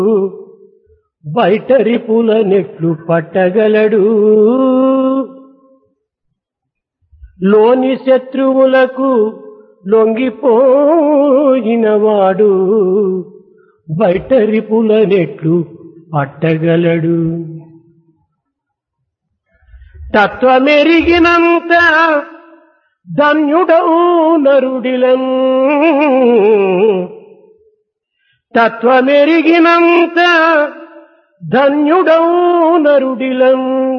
బయటరిపుల నెట్లు పట్టగలడు లోని శత్రువులకు లొంగిపోయినవాడు బయటరిపుల నెట్లు పట్టగలడు తత్వమెరిగినంత ధన్యుడవు నరుడిలం తత్వమెరిగినంత ధన్యుడవు నరుడిలం